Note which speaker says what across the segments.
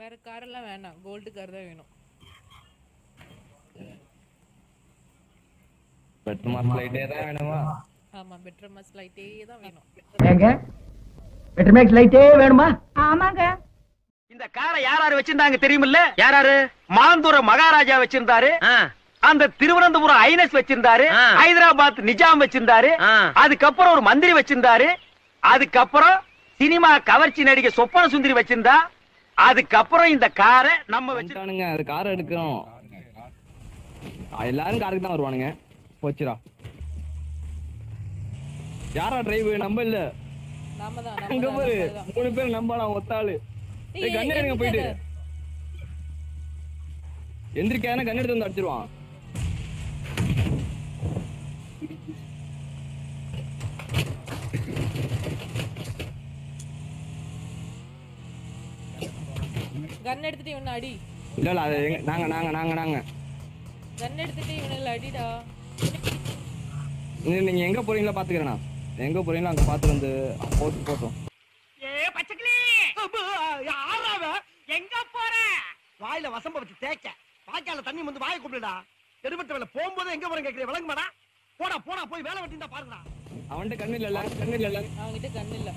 Speaker 1: வேற கார் எல்லாம் வேணாம் கோல்டு கார் தான் வேணும்
Speaker 2: பெட்ரோல் மார்க் லைட்டே தான் வேணுமா
Speaker 1: ஆமா பெட்ரோல் மஸ் லைட்டே தான் வேணும்
Speaker 3: ஏங்க பெட்ரோமேக்ஸ் லைட்டே வேணுமா
Speaker 4: ஆமாங்க
Speaker 5: இந்த காரை யார் யாரு வச்சிருந்தாங்க தெரியுமில்ல யார் யாரு மாந்தூர மகாராஜா வச்சிருந்தாரு அந்த திருவனந்தபுரம் ஐனஸ் வச்சிருந்தாரு ஹைதராபாத் நிஜாம் வச்சிருந்தாரு அதுக்கப்புறம் ஒரு மந்திரி வச்சிருந்தாரு அதுக்கப்புறம் சினிமா கவர்ச்சி நடிகை சொப்பன சுந்தரி வச்சிருந்தா அதுக்கப்புறம் இந்த காரை நம்ம வச்சு
Speaker 2: வந்துட்டானுங்க அது கார் எடுக்கிறோம் எல்லாரும் காருக்கு தான் வருவானுங்க போச்சுடா யாரா டிரைவ் நம்ம இல்ல
Speaker 1: நாம தான்
Speaker 2: அங்க
Speaker 1: நாம
Speaker 2: பாரு
Speaker 1: தான்
Speaker 2: மூணு பேர் நம்பாடா ஒத்தாளு ஏய் கண்ணு எடுங்க போயிட்டு எந்திரிக்கான கண்ணு எடுத்து வந்து அடிச்சிருவான்
Speaker 1: கன் எடுத்துட்டு இவனை அடி
Speaker 2: இல்ல இல்ல அது எங்க- நாங்க நாங்க நாங்க நாங்க
Speaker 1: கன் எடுத்துட்டு இவனை அடிடா
Speaker 2: நீ- நீங்க எங்க போறீங்களோ பாத்துக்கிறேண்ணா எங்க போறீங்களோ அங்க பாத்து வந்து போட்டு போட்டோம்
Speaker 5: ஏ பச்சைக்கிளி யாராவ எங்க போற
Speaker 6: வாயில வசம்ப வச்சு தேய்க்க வாய்க்கால தண்ணி வந்து வாயை கூப்பிடுடா எடுபட்ட வேலை போகும்போது எங்க போறேன் கேக்குறேன் விளங்குமாடா போடா போடா போய் வேலை வெட்டிந்தா பாருடா
Speaker 2: அவன்கிட்ட கண்ணு இல்ல கண்ணு இல்ல
Speaker 1: அவன்கிட்ட கன் இல்ல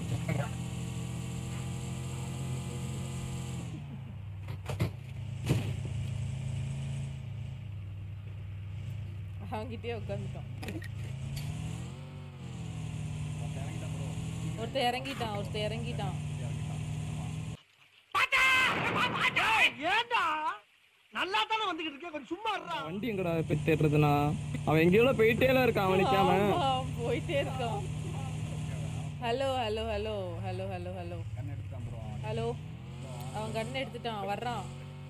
Speaker 1: அவன்கிட்டயே உட்காந்துட்டோம் ஒருத்தர் இறங்கிட்டான் ஒருத்தர் இறங்கிட்டான்
Speaker 6: ஏண்டா நல்லா தானே வந்துகிட்டு இருக்கேன் கொஞ்சம் சும்மா இருடா
Speaker 2: வண்டி எங்கடா போய் தேடுறதுனா அவன் எங்கேயோ போயிட்டேல இருக்கான் அவன் நிக்காம
Speaker 1: ஆமா, போயிட்டே இருக்கான் hello hello hello hello hello hello hello அவன் கன் எடுத்துட்டான் வர்றான்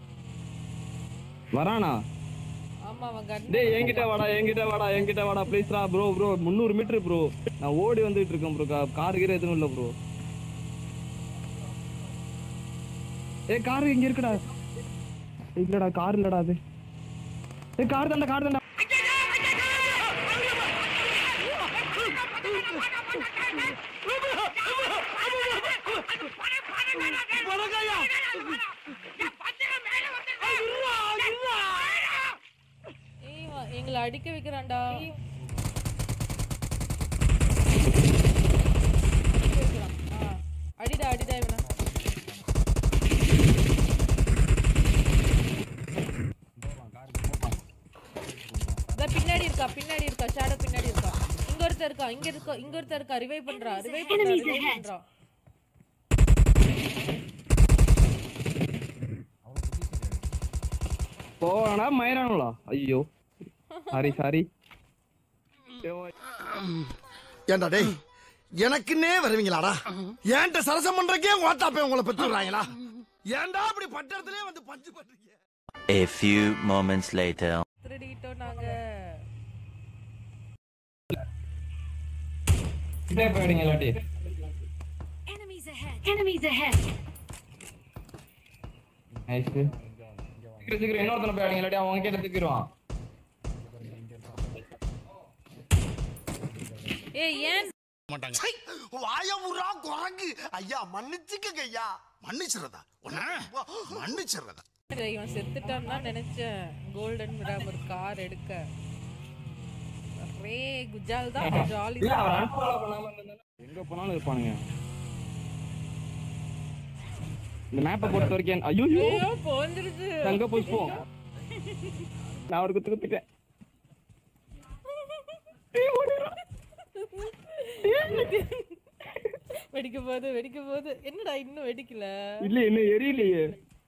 Speaker 2: வரானா
Speaker 1: ஆமா அவன் கன்
Speaker 2: டேய் என்கிட்ட வாடா என்கிட்ட வாடா என்கிட்ட வாடா ப்ளீஸ்ரா ப்ரோ ப்ரோ முந்நூறு மீட்டர் ப்ரோ நான் ஓடி வந்துட்டு இருக்கேன் ப்ரோ கார் கீர் எதுவும் இல்ல ப்ரோ ஏய் கார் இங்க இருக்குடா இல்லடா கார் இல்லடா அது ஏய் கார் தான்டா கார் தான்டா
Speaker 6: வணக்கம்யா. இருடா, இருடா.
Speaker 1: ஏய் வா- எங்களை அடிக்க வைக்கிறான்டா அடிக்க வைக்கிறான். ஆ, அடிடா அடிடா இவனை இதோ பின்னாடி இருக்கா பின்னாடி இருக்கா ஷேடோ பின்னாடி இருக்கா இங்க ஒருத்தர் இருக்கா இங்க இருக்கா இங்க ஒருத்தர் இருக்கா ரிவைவ் பண்றா ரிவைவ் பண்றா ரிவைவ் பண்றா
Speaker 2: போடா மயிரானுங்களா ஐயோ சாரி சாரி
Speaker 6: ஏண்டா டேய் எனக்குன்னே வருவீங்களாடா ஏன்ட்ட சரசம் பண்றக்கே ஓட்டாப்பே உங்களை பெற்றுறாங்களா ஏன்டா அப்படி பட்டத்திலே வந்து பஞ்சு பண்றீங்க
Speaker 7: A few moments later.
Speaker 1: திருடிட்டோம் நாங்க
Speaker 2: கிட்டே போயிடுங்க இல்லாட்டி
Speaker 4: Enemies ahead. Enemies ahead.
Speaker 2: Nice சீக்கிரம் சீக்கிரம் இன்னொருத்தனை போயிடுங்க இல்லாட்டி அவன் கிட்ட தூக்கிடுவான்
Speaker 1: ஏய் ஏன்
Speaker 6: சை, வாய உரா குரங்கு ஐயா மன்னிச்சுக்கங்க ஐயா மன்னிச்சிடுறதா மன்னிச்சிடுறதா
Speaker 1: இவன் செத்துட்டான்னு தான் நினைச்சேன் கோல்டன் மிராம் ஒரு கார் எடுக்க ரே குஜால் தான் ஜாலி
Speaker 2: இல்ல அவன் unfollow பண்ணாம இருந்தானா எங்க போனாலும் இருப்பானுங்க இந்த மேப்பை பொறுத்த வரைக்கும் ஐயோ
Speaker 1: ஐயோ போந்துருச்சு
Speaker 2: தங்க புஷ்பம் நான் ஒரு குத்து குத்துட்டேன்
Speaker 1: வெடிக்க போகுது வெடிக்க போகுது என்னடா இன்னும் வெடிக்கல
Speaker 2: இல்ல இன்னும் எரியலையே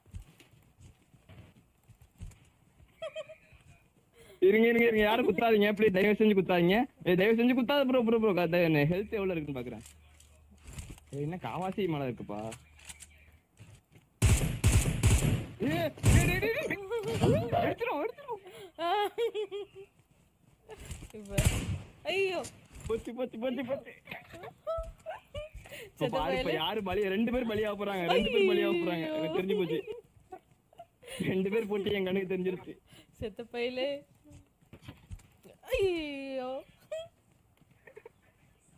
Speaker 2: இருங்க இருங்க இருங்க யாரும் குத்தாதீங்க ப்ளீஸ் தயவு செஞ்சு குத்தாதீங்க ஏய் தயவு செஞ்சு குத்தாத ப்ரோ ப்ரோ ப்ரோ ஹெல்த் எவ்வளவு இருக்குன்னு பாக்குறேன் ஏய், என்ன காவாசி மலை இருக்குப்பா ஏய், டேய், டேய், டேய், டேய். எடுத்துரும் எடுத்துரும்
Speaker 1: இப்ப ஐயோ
Speaker 2: பொத்தி பொத்தி பொத்தி பொத்தி இப்ப
Speaker 1: செத்த
Speaker 2: பாரு இப்ப
Speaker 1: பயலே.
Speaker 2: யாரு பலி ரெண்டு பேர் பலியாக போறாங்க ரெண்டு பேர் பலியாக போறாங்க எனக்கு தெரிஞ்சு போச்சு ரெண்டு பேர் போட்டு என் கண்ணுக்கு தெரிஞ்சிருச்சு
Speaker 1: செத்த பையலே ஐயோ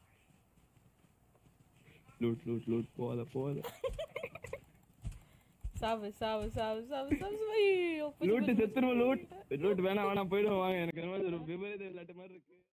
Speaker 2: லூட் லூட் லூட் போத போத
Speaker 1: சாவு சாவு சாவு சாவு சாவு சாவு. ஐயோ, புது
Speaker 2: லூட்டு
Speaker 1: புது
Speaker 2: செத்துருவோம் லூட் லூட் வேணாம் வேணாம் போயிடுவோம் வாங்க எனக்கு என்னமோ ஒரு விபரீத விளையாட்டு மாதிரி இருக்கு